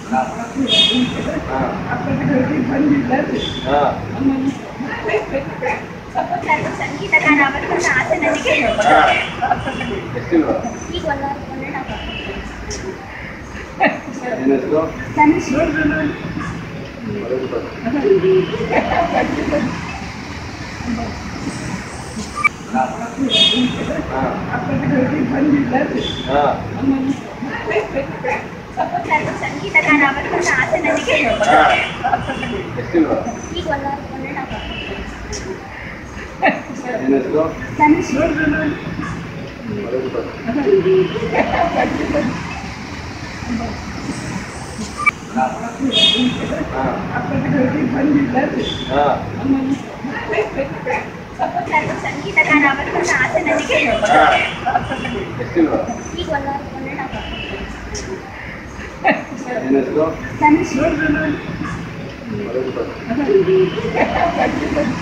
ಸಂಗೀತಗಾರ ಆಗಬೇಕಂತ ಆಸೆ ನನಗೆ ಎಷ್ಟು ಈಗ ಒಂದ ಒನ್ ಆ್ಯಂಡ್ ಹಾಫ್ ನಿನ್ನ ಹೆಸರು ಧನುಷ್ ಸಂಗೀತಗಾರ ಆಗಬೇಕಂತ ಆಸೆ ನನಗೆ ಎಷ್ಟು ಈಗ ಒಂದ ಒನ್ ಆ್ಯಂಡ್ ಹಾಫ್ ನಿನ್ನ ಹೆಸರು ಧನುಷ್ ಸಂಗೀತಗಾರ ಆಗಬೇಕಂತ ಆಸೆ ನನಗೆ ಎಷ್ಟು ಈಗ ಒಂದ ಒನ್ ಆ್ಯಂಡ್ ಹಾಫ್ ನಿನ್ನ ಹೆಸರು ಧನುಷ್